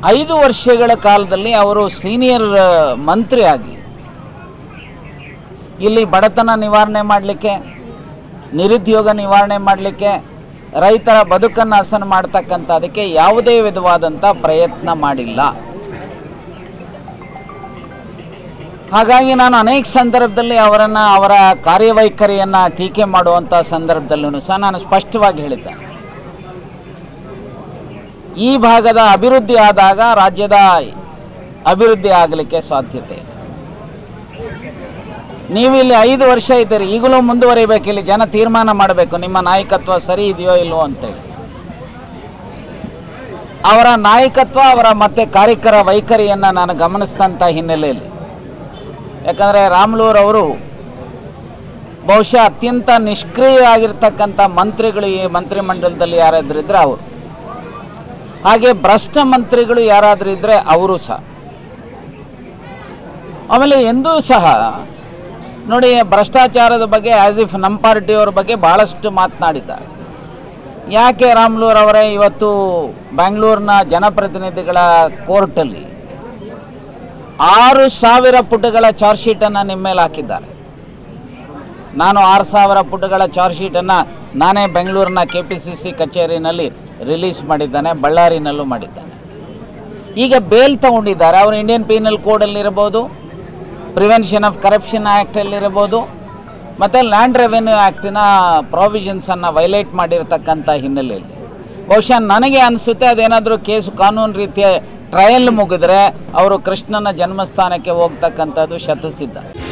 ಐದು ವರ್ಷಗಳ ಕಾಲದಲ್ಲಿ ಅವರು ಸೀನಿಯರ್ ಮಂತ್ರಿ ಆಗಿ ಇಲ್ಲಿ ಬಡತನ ನಿವಾರಣೆ ಮಾಡಲಿಕ್ಕೆ ನಿರುದ್ಯೋಗ ನಿವಾರಣೆ ಮಾಡಲಿಕ್ಕೆ ರೈತರ ಬದುಕನ್ನು ಹಸನು ಮಾಡ್ತಕ್ಕಂಥದಕ್ಕೆ ಯಾವುದೇ ವಿಧವಾದಂಥ ಪ್ರಯತ್ನ ಮಾಡಿಲ್ಲ ಹಾಗಾಗಿ ನಾನು ಅನೇಕ ಸಂದರ್ಭದಲ್ಲಿ ಅವರನ್ನು ಅವರ ಕಾರ್ಯವೈಖರಿಯನ್ನು ಟೀಕೆ ಮಾಡುವಂಥ ಸಂದರ್ಭದಲ್ಲೂ ಸಹ ನಾನು ಸ್ಪಷ್ಟವಾಗಿ ಹೇಳಿದ್ದೆ ಈ ಭಾಗದ ಅಭಿವೃದ್ಧಿ ಆದಾಗ ರಾಜ್ಯದ ಅಭಿವೃದ್ಧಿ ಆಗಲಿಕ್ಕೆ ಸಾಧ್ಯತೆ ಇದೆ. ನೀವು ಇಲ್ಲಿ ಐದು ವರ್ಷ ಇದ್ದೀರಿ ಈಗಲೂ ಮುಂದುವರಿಬೇಕು ಇಲ್ಲಿ ಜನ ತೀರ್ಮಾನ ಮಾಡಬೇಕು ನಿಮ್ಮ ನಾಯಕತ್ವ ಸರಿ ಇದೆಯೋ ಇಲ್ವೋ ಅಂತೇಳಿ ಅವರ ನಾಯಕತ್ವ ಅವರ ಮತ್ತೆ ಕಾರ್ಯಕರ ವೈಖರಿಯನ್ನು ನಾನು ಗಮನಿಸಿದಂಥ ಹಿನ್ನೆಲೆಯಲ್ಲಿ ಯಾಕಂದರೆ ರಾಮ್ಲೂರ್ ಅವರು ಬಹುಶಃ ಅತ್ಯಂತ ನಿಷ್ಕ್ರಿಯವಾಗಿರ್ತಕ್ಕಂಥ ಮಂತ್ರಿಗಳು ಈ ಮಂತ್ರಿಮಂಡಲದಲ್ಲಿ ಯಾರಾದ್ರೂ ಇದ್ರೆ ಅವರು ಹಾಗೆ ಭ್ರಷ್ಟ ಮಂತ್ರಿಗಳು ಯಾರಾದರೂ ಇದ್ದರೆ ಅವರು ಸಹ ಆಮೇಲೆ ಎಂದೂ ಸಹ ನೋಡಿ ಭ್ರಷ್ಟಾಚಾರದ ಬಗ್ಗೆ ಆ್ಯಸ್ ಇಫ್ ನಮ್ಮ ಪಾರ್ಟಿಯವ್ರ ಬಗ್ಗೆ ಭಾಳಷ್ಟು ಮಾತನಾಡಿದ್ದಾರೆ ಯಾಕೆ ರಾಮ್ಲೂರ್ ಅವರೇ ಇವತ್ತು ಬೆಂಗಳೂರಿನ ಜನಪ್ರತಿನಿಧಿಗಳ ಕೋರ್ಟಲ್ಲಿ ಆರು ಸಾವಿರ ಪುಟಗಳ ಚಾರ್ಜ್ ಶೀಟನ್ನು ನಿಮ್ಮ ಮೇಲೆ ಹಾಕಿದ್ದಾರೆ ನಾನು ಆರು ಸಾವಿರ ಪುಟಗಳ ಚಾರ್ಜ್ ಶೀಟನ್ನು ನಾನೇ ಬೆಂಗಳೂರಿನ ಕೆ ಪಿ ಸಿ ಸಿ ಕಚೇರಿನಲ್ಲಿ ರಿಲೀಸ್ ಮಾಡಿದ್ದಾನೆ ಬಳ್ಳಾರಿನಲ್ಲೂ ಮಾಡಿದ್ದಾನೆ ಈಗ ಬೇಲ್ ತಗೊಂಡಿದ್ದಾರೆ ಅವರು ಇಂಡಿಯನ್ ಪೀನಲ್ ಕೋಡಲ್ಲಿರ್ಬೋದು ಪ್ರಿವೆನ್ಷನ್ ಆಫ್ ಕರಪ್ಷನ್ ಆ್ಯಕ್ಟಲ್ಲಿರ್ಬೋದು ಮತ್ತು ಲ್ಯಾಂಡ್ ರೆವೆನ್ಯೂ ಆ್ಯಕ್ಟಿನ ಪ್ರಾವಿಷನ್ಸನ್ನು ವೈಲೇಟ್ ಮಾಡಿರ್ತಕ್ಕಂಥ ಹಿನ್ನೆಲೆಯಲ್ಲಿ ಬಹುಶಃ ನನಗೆ ಅನಿಸುತ್ತೆ ಅದೇನಾದರೂ ಕೇಸು ಕಾನೂನು ರೀತಿಯ ಟ್ರಯಲ್ ಮುಗಿದ್ರೆ ಅವರು ಕೃಷ್ಣನ ಜನ್ಮಸ್ಥಾನಕ್ಕೆ ಹೋಗ್ತಕ್ಕಂಥದ್ದು ಶತಸಿದ್ಧ